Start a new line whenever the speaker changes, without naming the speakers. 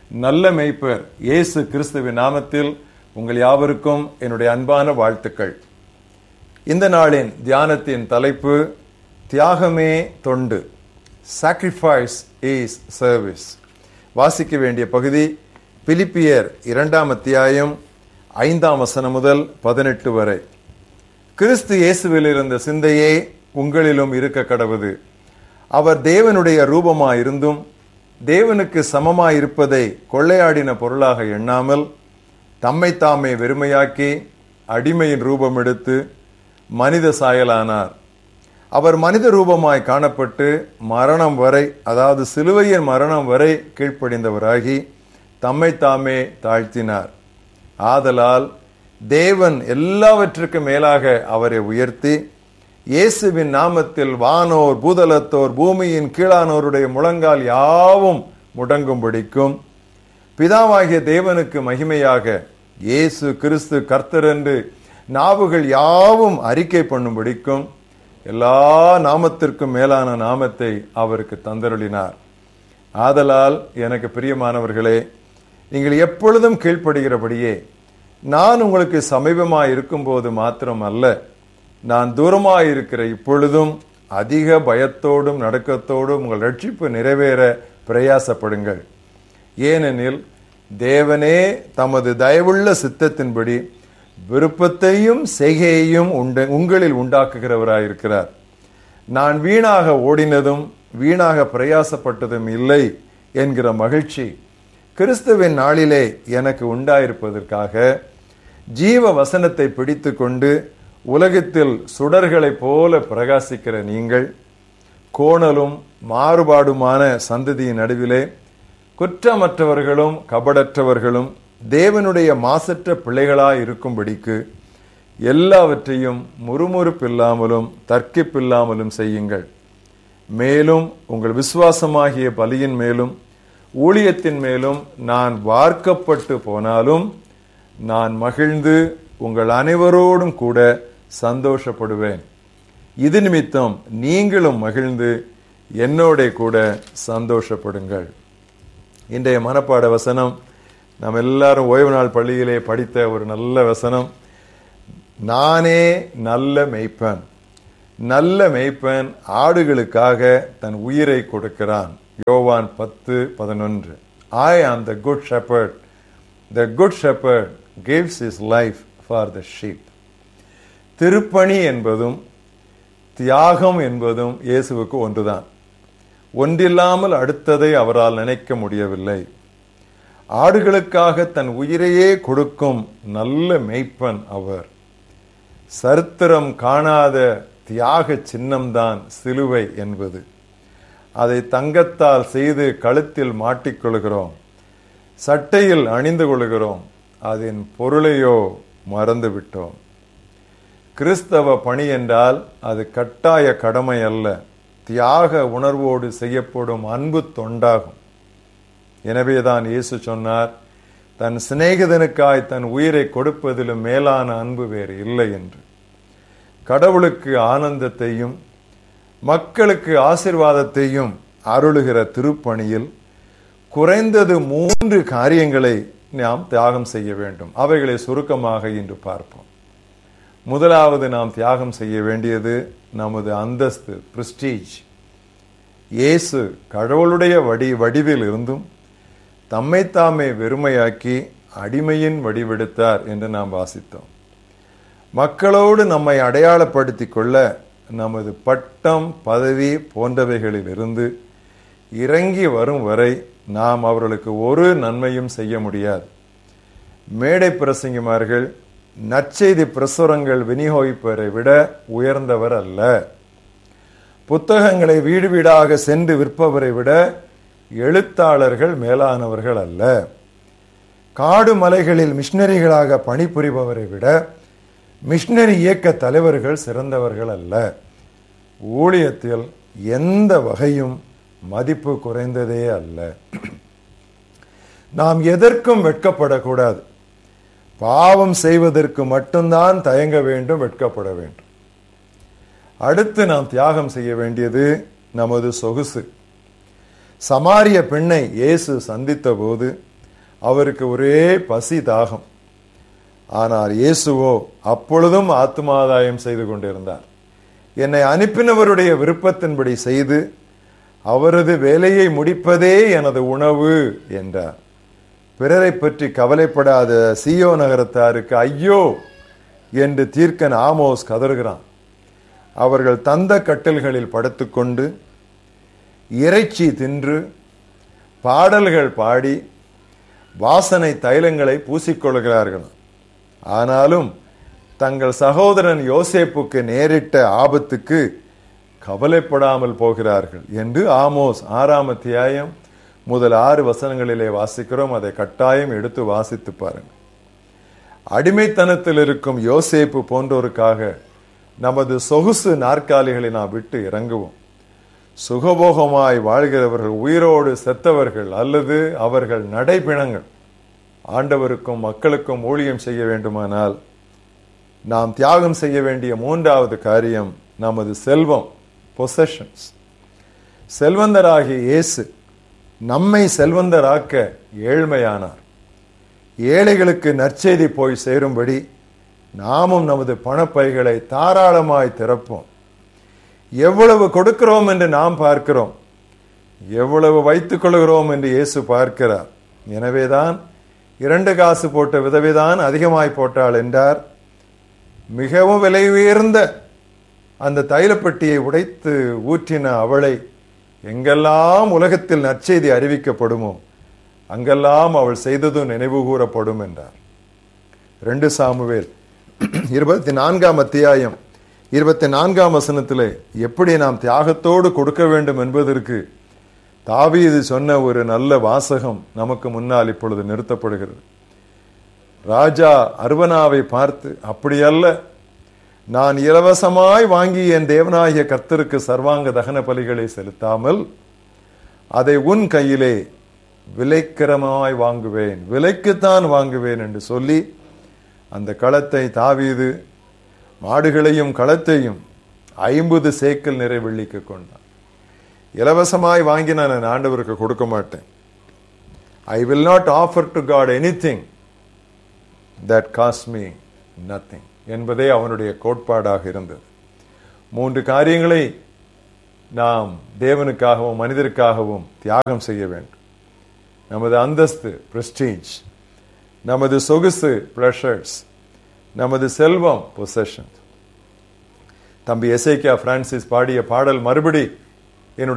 நல்ல மெய்ப்பர் இயேசு கிறிஸ்துவின் நாமத்தில் உங்கள் யாவருக்கும் என்னுடைய அன்பான வாழ்த்துக்கள் இந்த நாளின் தியானத்தின் தலைப்பு தியாகமே தொண்டு sacrifice is service வாசிக்க வேண்டிய பகுதி பிலிப்பியர் இரண்டாம் அத்தியாயம் ஐந்தாம் வசனம் முதல் பதினெட்டு வரை கிறிஸ்து இயேசுவில் இருந்த சிந்தையே உங்களிலும் இருக்க கடவுது அவர் தேவனுடைய ரூபமாயிருந்தும் தேவனுக்கு சமமாயிருப்பதை கொள்ளையாடின பொருளாக எண்ணாமல் தம்மை தாமே வெறுமையாக்கி அடிமையின் ரூபம் எடுத்து மனித சாயலானார் அவர் மனித ரூபமாய் காணப்பட்டு மரணம் வரை அதாவது சிலுவையின் மரணம் வரை கீழ்ப்படிந்தவராகி தம்மை தாமே தாழ்த்தினார் ஆதலால் தேவன் எல்லாவற்றுக்கும் மேலாக அவரை உயர்த்தி இயேசுவின் நாமத்தில் வானோர் பூதலத்தோர் பூமியின் கீழானோருடைய முழங்கால் யாவும் முடங்கும்படிக்கும் பிதாவாகிய தேவனுக்கு மகிமையாக இயேசு கிறிஸ்து கர்த்தர் என்று நாவுகள் யாவும் அறிக்கை பண்ணும்படிக்கும் எல்லா நாமத்திற்கும் மேலான நாமத்தை அவருக்கு தந்தருளினார் ஆதலால் எனக்கு பிரியமானவர்களே நீங்கள் எப்பொழுதும் கீழ்ப்படுகிறபடியே நான் உங்களுக்கு சமீபமாய் இருக்கும்போது மாத்திரம் அல்ல நான் தூரமாய் இருக்கிற இப்பொழுதும் அதிக பயத்தோடும் நடுக்கத்தோடும் உங்கள் ரட்சிப்பு நிறைவேற பிரயாசப்படுங்கள் ஏனெனில் தேவனே தமது தயவுள்ள சித்தத்தின்படி விருப்பத்தையும் செய்கையையும் உண்ட உங்களில் உண்டாக்குகிறவராயிருக்கிறார் நான் வீணாக ஓடினதும் வீணாக பிரயாசப்பட்டதும் இல்லை என்கிற மகிழ்ச்சி கிறிஸ்துவின் நாளிலே எனக்கு உண்டாயிருப்பதற்காக ஜீவ வசனத்தை பிடித்து கொண்டு உலகத்தில் சுடர்களைப் போல பிரகாசிக்கிற நீங்கள் கோணலும் மாறுபாடுமான சந்ததியின் நடுவிலே குற்றமற்றவர்களும் கபடற்றவர்களும் தேவனுடைய மாசற்ற பிள்ளைகளாய் இருக்கும்படிக்கு எல்லாவற்றையும் முறுமுறுப்பில்லாமலும் தர்க்கிப்பில்லாமலும் செய்யுங்கள் மேலும் உங்கள் விசுவாசமாகிய பலியின் மேலும் ஊழியத்தின் மேலும் நான் வார்க்கப்பட்டு போனாலும் நான் மகிழ்ந்து உங்கள் அனைவரோடும் கூட சந்தோஷப்படுவேன் இது நிமித்தம் நீங்களும் மகிழ்ந்து என்னோட கூட சந்தோஷப்படுங்கள் இன்றைய மனப்பாட வசனம் நாம் எல்லாரும் ஓய்வு நாள் பள்ளியிலே படித்த ஒரு நல்ல வசனம் நானே நல்ல மெய்ப்பன் நல்ல மெய்ப்பன் ஆடுகளுக்காக தன் உயிரை கொடுக்கிறான் யோவான் பத்து பதினொன்று I am the good shepherd the good shepherd gives his life for the sheep திருப்பணி என்பதும் தியாகம் என்பதும் இயேசுவுக்கு ஒன்றுதான் ஒன்றில்லாமல் அடுத்ததை அவரால் நினைக்க முடியவில்லை ஆடுகளுக்காக தன் உயிரையே கொடுக்கும் நல்ல மெய்ப்பன் அவர் சரித்திரம் காணாத தியாக சின்னம்தான் சிலுவை என்பது அதை தங்கத்தால் செய்து கழுத்தில் மாட்டிக்கொள்கிறோம் சட்டையில் அணிந்து கொள்கிறோம் அதன் பொருளையோ மறந்து விட்டோம் கிறிஸ்தவ பணி என்றால் அது கட்டாய கடமை அல்ல தியாக உணர்வோடு செய்யப்படும் அன்பு தொண்டாகும் எனவேதான் இயேசு சொன்னார் தன் சிநேகிதனுக்காய் தன் உயிரை கொடுப்பதிலும் மேலான அன்பு வேறு இல்லை என்று கடவுளுக்கு ஆனந்தத்தையும் மக்களுக்கு ஆசிர்வாதத்தையும் அருளுகிற திருப்பணியில் குறைந்தது மூன்று காரியங்களை நாம் தியாகம் செய்ய வேண்டும் அவைகளை சுருக்கமாக இன்று பார்ப்போம் முதலாவது நாம் தியாகம் செய்ய வேண்டியது நமது அந்தஸ்து பிரிஸ்டீஜ் இயேசு கடவுளுடைய வடி வடிவில் இருந்தும் தம்மை தாமே வெறுமையாக்கி அடிமையின் வடிவெடுத்தார் என்று நாம் வாசித்தோம் மக்களோடு நம்மை அடையாளப்படுத்தி கொள்ள நமது பட்டம் பதவி போன்றவைகளில் இருந்து இறங்கி வரும் வரை நாம் அவர்களுக்கு ஒரு நன்மையும் செய்ய முடியாது மேடை பிரசங்கிமார்கள் நற்செய்தி பிரசுரங்கள் விநியோகிப்பவரை விட உயர்ந்தவர் அல்ல புத்தகங்களை வீடு வீடாக சென்று விற்பவரை விட எழுத்தாளர்கள் மேலானவர்கள் அல்ல காடு மலைகளில் மிஷினரிகளாக பணிபுரிபவரை விட மிஷினரி இயக்க தலைவர்கள் சிறந்தவர்கள் அல்ல ஊழியத்தில் எந்த வகையும் மதிப்பு குறைந்ததே அல்ல நாம் எதற்கும் வெட்கப்படக்கூடாது பாவம் செய்வதற்கு மட்டும்தான் தயங்க வேண்டும் வெட்கப்பட வேண்டும் அடுத்து நாம் தியாகம் செய்ய வேண்டியது நமது சொகுசு சமாரிய பெண்ணை இயேசு சந்தித்த போது அவருக்கு ஒரே பசி தாகம் ஆனால் இயேசுவோ அப்பொழுதும் ஆத்மாதாயம் செய்து கொண்டிருந்தார் என்னை அனுப்பினவருடைய விருப்பத்தின்படி செய்து அவரது வேலையை முடிப்பதே எனது உணவு என்றார் பிறரை பற்றி கவலைப்படாத சியோ நகரத்தாருக்கு ஐயோ என்று தீர்க்கன் ஆமோஸ் கதறுகிறான் அவர்கள் தந்த கட்டில்களில் படுத்துக்கொண்டு இறைச்சி தின்று பாடல்கள் பாடி வாசனை தைலங்களை பூசிக்கொள்கிறார்கள் ஆனாலும் தங்கள் சகோதரன் யோசேப்புக்கு நேரிட்ட ஆபத்துக்கு கவலைப்படாமல் போகிறார்கள் என்று ஆமோஸ் ஆறாம் அத்தியாயம் முதல் ஆறு வசனங்களிலே வாசிக்கிறோம் அதை கட்டாயம் எடுத்து வாசித்து பாருங்கள் அடிமைத்தனத்தில் இருக்கும் யோசேப்பு போன்றோருக்காக நமது சொகுசு நாற்காலிகளை நாம் விட்டு இறங்குவோம் சுகபோகமாய் வாழ்கிறவர்கள் உயிரோடு செத்தவர்கள் அல்லது அவர்கள் நடைபிணங்கள் ஆண்டவருக்கும் மக்களுக்கும் ஊழியம் செய்ய வேண்டுமானால் நாம் தியாகம் செய்ய வேண்டிய மூன்றாவது காரியம் நமது செல்வம் பொசஷன்ஸ் செல்வந்தராகிய இயேசு நம்மை செல்வந்தராக்க ஏழ்மையானார் ஏழைகளுக்கு நற்செய்தி போய் சேரும்படி நாமும் நமது பணப்பைகளை தாராளமாய் திறப்போம் எவ்வளவு கொடுக்கிறோம் என்று நாம் பார்க்கிறோம் எவ்வளவு வைத்துக் கொள்கிறோம் என்று இயேசு பார்க்கிறார் எனவேதான் இரண்டு காசு போட்ட விதவிதான் அதிகமாய் போட்டாள் என்றார் மிகவும் விலை உயர்ந்த அந்த தைலப்பட்டியை உடைத்து ஊற்றின அவளை எங்கெல்லாம் உலகத்தில் நற்செய்தி அறிவிக்கப்படுமோ அங்கெல்லாம் அவள் செய்ததும் நினைவு கூறப்படும் என்றார் ரெண்டு சாமுவேல் இருபத்தி நான்காம் அத்தியாயம் இருபத்தி நான்காம் வசனத்திலே எப்படி நாம் தியாகத்தோடு கொடுக்க வேண்டும் என்பதற்கு தாவீது சொன்ன ஒரு நல்ல வாசகம் நமக்கு முன்னால் இப்பொழுது நிறுத்தப்படுகிறது ராஜா அர்வனாவை பார்த்து அப்படியல்ல நான் இலவசமாய் வாங்கி என் தேவனாகிய கர்த்தருக்கு சர்வாங்க தகன பலிகளை செலுத்தாமல் அதை உன் கையிலே விலைக்கிரமாய் வாங்குவேன் விலைக்குத்தான் வாங்குவேன் என்று சொல்லி அந்த களத்தை தாவீது மாடுகளையும் களத்தையும் ஐம்பது சேக்கல் நிறை வெள்ளிக்கு கொண்டான் இலவசமாய் வாங்கி நான் என் ஆண்டவருக்கு கொடுக்க மாட்டேன் I will not offer to God anything that cost me nothing என்பதே அவனுடைய கோட்பாடாக இருந்தது மூன்று காரியங்களை நாம் தேவனுக்காகவும் மனிதருக்காகவும் தியாகம் செய்ய வேண்டும் நமது அந்தஸ்து பிரஸ்டீஜ் நமது சொகுசு ப்ளஷர்ஸ் நமது செல்வம் பொசஷன் தம்பி எசேக்கியா பிரான்சிஸ் பாடிய பாடல் மறுபடி